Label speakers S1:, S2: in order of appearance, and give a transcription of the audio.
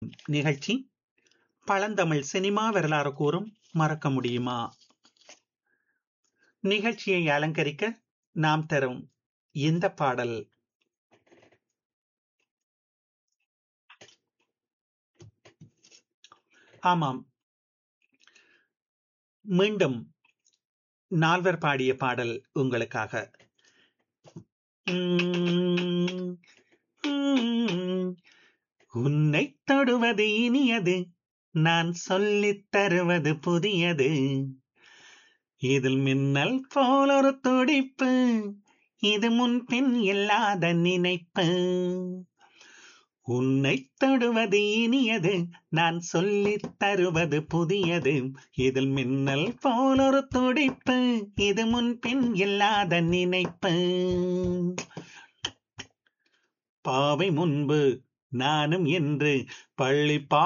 S1: நிகழ்ச்சி பழந்தமிழ் சினிமா வரலாறு கூறும் மறக்க முடியுமா நிகழ்ச்சியை அலங்கரிக்க நாம் தரும் இந்த பாடல் ஆமாம் மீண்டும் நால்வர் பாடிய பாடல் உங்களுக்காக உம், உம், உன்னை தொடுவது இனியது நான் சொல்லித் தருவது புதியது இதில் மின்னல் போலொரு துடிப்பு இது முன்பின் இல்லாத நினைப்பு உன்னை தொடுவது இனியது நான் சொல்லித் தருவது புதியது இதில் மின்னல் போலொரு துடிப்பு இது முன்பின் இல்லாத நினைப்பு பாவை முன்பு நானும் என்று பள்ளி